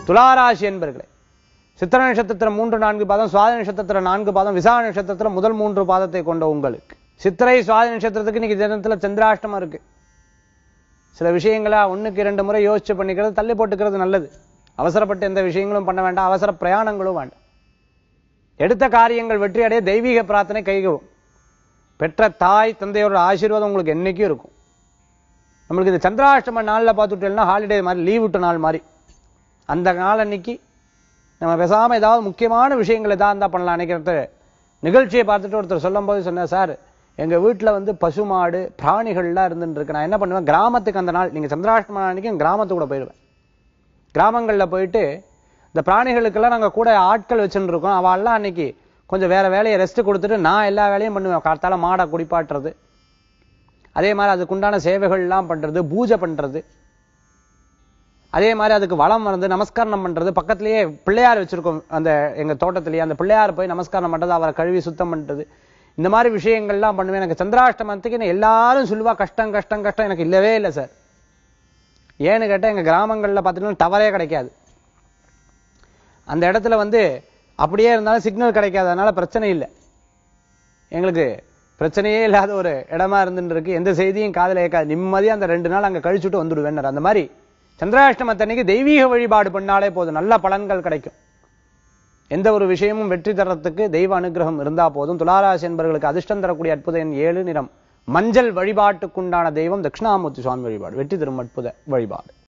துளாராசி என்பர்களே சித்திர நட்சத்திரத்துல மூன்று நான்கு பாதம் சுவாதி நட்சத்திரத்துல நான்கு பாதம் விசா நட்சத்திரத்துல முதல் மூன்று பாதத்தை கொண்ட உங்களுக்கு சித்திரை சுவாதி நட்சத்திரத்துக்கு இன்னைக்கு தினத்துல சந்திராஷ்டமம் இருக்கு சில விஷயங்களா ஒண்ணுக்கு இரண்டு முறை யோசிச்சு பண்ணிக்கிறது தள்ளி போட்டுக்கிறது நல்லது அவசரப்பட்டு எந்த விஷயங்களும் பண்ண வேண்டாம் அவசர பிரயாணங்களும் வேண்டாம் எடுத்த காரியங்கள் வெற்றி அடைய தெய்வீக பிரார்த்தனை கைகவும் பெற்ற தாய் தந்தையோட ஆசீர்வாதம் உங்களுக்கு என்னைக்கும் இருக்கும் நம்மளுக்கு இந்த சந்திராஷ்டம நாள்ல பார்த்துட்டோம்னா ஹாலிடே மாதிரி லீவ் விட்ட நாள் மாதிரி அந்த நாள் அன்னைக்கு நம்ம பேசாம ஏதாவது முக்கியமான விஷயங்கள் ஏதாவது இருந்தா பண்ணலாம் நினைக்கிறது நிகழ்ச்சியை பார்த்துட்டு ஒருத்தர் சொல்லும்போது சொன்னார் சார் எங்க வீட்டுல வந்து பசுமாடு பிராணிகள்லாம் இருந்துட்டு இருக்கு நான் என்ன பண்ணுவேன் கிராமத்துக்கு அந்த நாள் நீங்க சந்திராஷ்டம நாள் அன்னைக்கு கிராமத்துக்கு கூட போயிடுவேன் கிராமங்கள்ல போயிட்டு இந்த பிராணிகளுக்கெல்லாம் நாங்க கூட ஆட்கள் வச்சுட்டு இருக்கோம் அவெல்லாம் அன்னைக்கு கொஞ்சம் வேற வேலையை ரெஸ்ட் கொடுத்துட்டு நான் எல்லா வேலையும் பண்ணுவேன் காத்தால மாடை குடிப்பாட்டுறது அதே மாதிரி அதுக்குண்டான சேவைகள்லாம் பண்றது பூஜை பண்றது அதே மாதிரி அதுக்கு வளம் வந்து நமஸ்காரம் பண்றது பக்கத்திலேயே பிள்ளையார் வச்சிருக்கோம் அந்த எங்க தோட்டத்திலேயே அந்த பிள்ளையார் போய் நமஸ்காரம் பண்றது அவரை கழுவி சுத்தம் பண்றது இந்த மாதிரி விஷயங்கள்லாம் பண்ணுவேன் எனக்கு சந்திராஷ்டமத்துக்கு என்ன எல்லாரும் சொல்லுவா கஷ்டம் கஷ்டம் கஷ்டம் எனக்கு இல்லவே இல்லை சார் ஏன்னு கேட்டா எங்க கிராமங்கள்ல பார்த்தீங்கன்னா டவரே கிடைக்காது அந்த இடத்துல வந்து அப்படியே இருந்தாலும் சிக்னல் கிடைக்காதனால பிரச்சனை இல்லை எங்களுக்கு பிரச்சனையே இல்லாத ஒரு இடமா இருந்துட்டு இருக்கு எந்த செய்தியும் காதுல கேட்காது நிம்மதியா அந்த ரெண்டு நாள் அங்க கழிச்சுட்டு வந்துடுவேன் அந்த மாதிரி சந்திராஷ்டமத்தன்னைக்கு தெய்வீக வழிபாடு பண்ணாலே போதும் நல்ல பலன்கள் கிடைக்கும் எந்த ஒரு விஷயமும் வெற்றி தரத்துக்கு தெய்வ அனுகிரகம் இருந்தா போதும் துளாராசி என்பவர்களுக்கு அதிர்ஷ்டம் தரக்கூடிய அற்புத எண் ஏழு நிறம் மஞ்சள் வழிபாட்டுக்குண்டான தெய்வம் தட்சிணாமூர்த்தி சுவாமி வழிபாடு வெற்றி தரும் அற்புத வழிபாடு